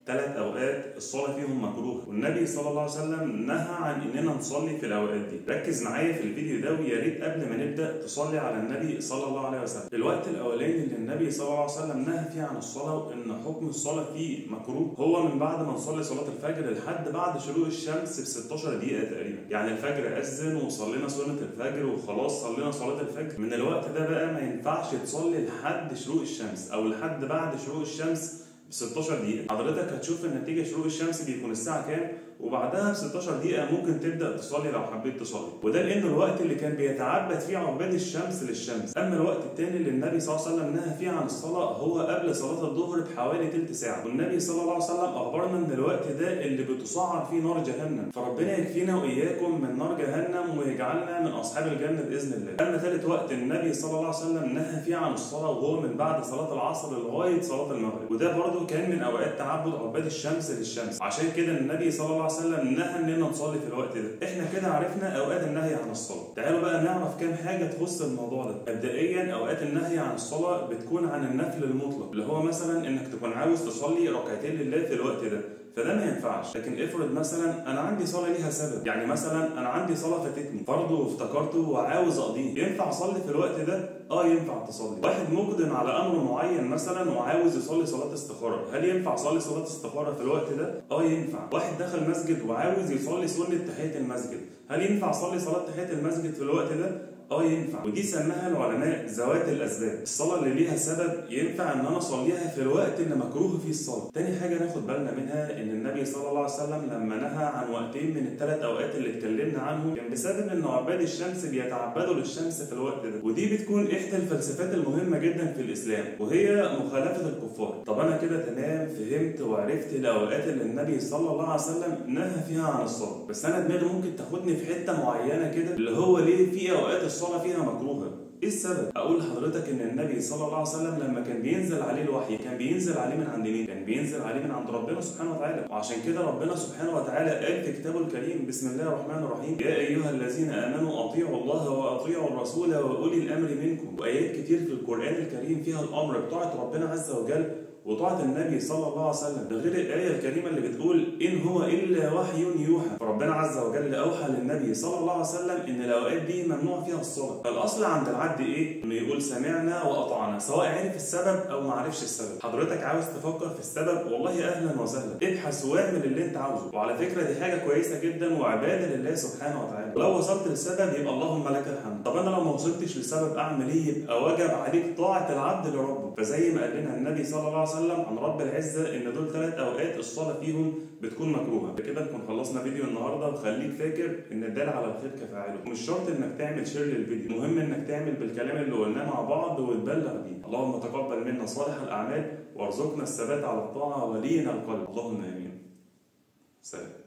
ثلاث اوقات الصلاه فيهم مكروه والنبي صلى الله عليه وسلم نهى عن اننا نصلي في الاوقات دي ركز معايا في الفيديو ده ويا ريت قبل ما نبدا تصلي على النبي صلى الله عليه وسلم الوقت الاولاني اللي النبي صلى الله عليه وسلم نهى فيه عن الصلاه وان حكم الصلاه فيه مكروه هو من بعد ما نصلي صلاه الفجر لحد بعد شروق الشمس ب 16 دقيقه تقريبا يعني الفجر اذن وصلينا سنه الفجر وخلاص صلينا صلاه الفجر من الوقت ده بقى ما ينفعش تصلي لحد شروق الشمس او لحد بعد شروق الشمس ب 16 دقيقة حضرتك هتشوف النتيجة شروق الشمس بيكون الساعة كام وبعدها ب 16 دقيقة ممكن تبدأ تصلي لو حبيت تصلي وده لأنه الوقت اللي كان بيتعبد فيه عباد الشمس للشمس أما الوقت الثاني اللي النبي صلى الله عليه وسلم نهى فيه عن الصلاة هو قبل صلاة الظهر بحوالي تلت ساعة والنبي صلى الله عليه وسلم أخبرنا إن الوقت ده اللي بتصعد فيه نار جهنم فربنا يكفينا وإياكم من نار جهنم ويجعلنا من أصحاب الجنة بإذن الله أما ثالث وقت النبي صلى الله عليه وسلم نهى فيه عن الصلاة وهو من بعد صلاة العصر لغاية صلاة المغرب وده برضه كان من أوقات تعبد عباد الشمس للشمس عشان كده النبي صلى الله عليه وسلم نهى اننا نصلي في الوقت ده احنا كده عرفنا اوقات النهي عن الصلاه تعالوا بقى نعرف كام حاجه تخص الموضوع ده مبدئيا اوقات النهي عن الصلاه بتكون عن النفل المطلق اللي هو مثلا انك تكون عاوز تصلي ركعتين لله في الوقت ده فده ما ينفعش لكن افرض مثلا انا عندي صلاه ليها سبب يعني مثلا انا عندي صلاه فاتتني فرض وافتكرته وعاوز اقضيه ينفع اصلي في الوقت ده اه ينفع تصلي واحد مقدم على امر معين مثلا وعاوز يصلي صلاه استخاره هل ينفع اصلي صلاه استخاره في الوقت ده اه ينفع واحد دخل مسجد وعاوز يصلي سنه تحيه المسجد هل ينفع اصلي صلاه تحيه المسجد في الوقت ده اه ينفع ودي سماها العلماء ذوات الاسباب الصلاه اللي ليها سبب ينفع ان انا اصليها في الوقت اللي مكروه فيه الصلاه تاني حاجه ناخد بالنا منها ان النبي صلى الله عليه وسلم لما نهى عن وقتين من الثلاث اوقات اللي اتكلمنا عنهم كان بسبب ان عباد الشمس بيتعبدوا للشمس في الوقت ده ودي بتكون احدى الفلسفات المهمه جدا في الاسلام وهي مخالفه الكفار طب انا كده تمام فهمت وعرفت الاوقات اللي النبي صلى الله عليه وسلم نهى فيها عن الصلاه بس انا دماغي ممكن تاخدني في حته معينه كده اللي هو ليه في اوقات الصلاه فيها مكروهه ايه السبب؟ اقول لحضرتك ان النبي صلى الله عليه وسلم لما كان بينزل عليه الوحي كان بينزل عليه من عند مين؟ كان بينزل عليه من عند ربنا سبحانه وتعالى، وعشان كده ربنا سبحانه وتعالى قال في كتابه الكريم بسم الله الرحمن الرحيم يا ايها الذين امنوا اطيعوا الله واطيعوا الرسول واولي الامر منكم، وايات كتير في القران الكريم فيها الامر بطاعه ربنا عز وجل وطاعة النبي صلى الله عليه وسلم ده غير الآية الكريمة اللي بتقول إن هو إلا وحي يوحى فربنا عز وجل أوحى للنبي صلى الله عليه وسلم إن الأوقات دي ممنوع فيها الصلاة فالأصل عند العبد إيه؟ إنه يقول سمعنا وأطعنا سواء عرف السبب أو ما عرفش السبب حضرتك عاوز تفكر في السبب والله أهلا وسهلا ابحث واعمل اللي أنت عاوزه وعلى فكرة دي حاجة كويسة جدا وعبادة لله سبحانه وتعالى ولو وصلت للسبب يبقى اللهم لك الحمد طب أنا لو ما وصلتش للسبب أعمل إيه؟ يبقى وجب عليك طاعة العبد لربه فزي ما قال لنا النبي صلى الله عليه وسلم عن رب العزه ان دول ثلاث اوقات الصلاه فيهم بتكون مكروهه بكده نكون خلصنا فيديو النهارده وخليك فاكر ان الدال على الخير كفاعله مش شرط انك تعمل شير للفيديو المهم انك تعمل بالكلام اللي قلناه مع بعض وتبلغ بيه اللهم تقبل منا صالح الاعمال وارزقنا الثبات على الطاعه ولينا القلب اللهم امين سلام